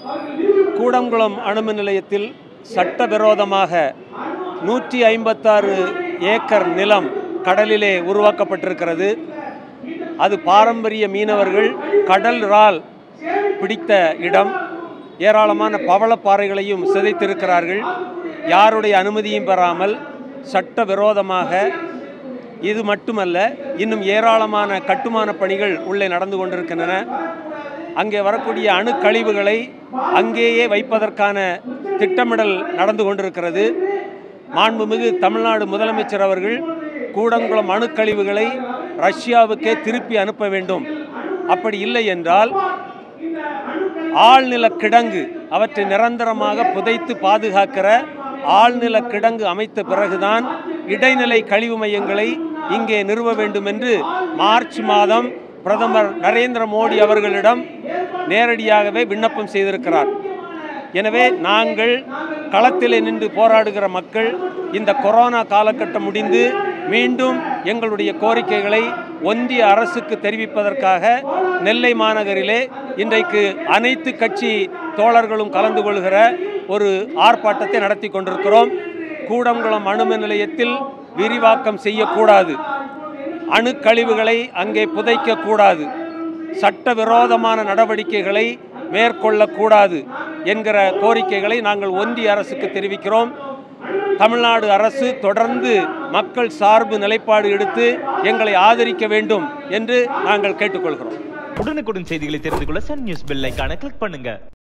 கூடங்குளம் அணுமின் நிலையத்தில் சட்டவிரோதமாக நூற்றி ஐம்பத்தாறு ஏக்கர் நிலம் கடலிலே உருவாக்கப்பட்டிருக்கிறது அது பாரம்பரிய மீனவர்கள் கடல் இறால் பிடித்த இடம் ஏராளமான பவளப்பாறைகளையும் சிதைத்திருக்கிறார்கள் யாருடைய அனுமதியும் பெறாமல் சட்டவிரோதமாக இது மட்டுமல்ல இன்னும் ஏராளமான கட்டுமான பணிகள் உள்ளே நடந்து கொண்டிருக்கின்றன அங்கே வரக்கூடிய அணுக்கழிவுகளை அங்கேயே வைப்பதற்கான திட்டமிடல் நடந்து கொண்டிருக்கிறது மாண்புமிகு தமிழ்நாடு முதலமைச்சர் அவர்கள் கூடங்குளம் அணுக்கழிவுகளை ரஷ்யாவுக்கே திருப்பி அனுப்ப வேண்டும் அப்படி இல்லை என்றால் ஆழ்நில கிடங்கு அவற்றை நிரந்தரமாக புதைத்து பாதுகாக்கிற ஆழ்நில கிடங்கு அமைத்த பிறகுதான் இடைநிலை கழிவு மையங்களை இங்கே நிறுவ வேண்டும் என்று மார்ச் மாதம் பிரதமர் நரேந்திர மோடி அவர்களிடம் நேரடியாகவே விண்ணப்பம் செய்திருக்கிறார் எனவே நாங்கள் களத்தில் நின்று போராடுகிற மக்கள் இந்த கொரோனா காலகட்டம் முடிந்து மீண்டும் எங்களுடைய கோரிக்கைகளை ஒன்றிய அரசுக்கு தெரிவிப்பதற்காக நெல்லை மாநகரிலே இன்றைக்கு அனைத்து கட்சி தோழர்களும் கலந்து கொள்கிற ஒரு ஆர்ப்பாட்டத்தை நடத்தி கொண்டிருக்கிறோம் கூடங்குளம் அணுமின் நிலையத்தில் விரிவாக்கம் செய்யக்கூடாது அணுக்கழிவுகளை அங்கே புதைக்கக்கூடாது சட்டவிரோதமான நடவடிக்கைகளை மேற்கொள்ளக்கூடாது என்கிற கோரிக்கைகளை நாங்கள் ஒன்றிய அரசுக்கு தெரிவிக்கிறோம் தமிழ்நாடு அரசு தொடர்ந்து மக்கள் சார்பு நிலைப்பாடு எடுத்து எங்களை ஆதரிக்க வேண்டும் என்று நாங்கள் கேட்டுக்கொள்கிறோம் உடனுக்குடன் செய்திகளை தெரிந்து கொள்ள சன் நியூஸ் பெல் ஐகானை கிளிக் பண்ணுங்க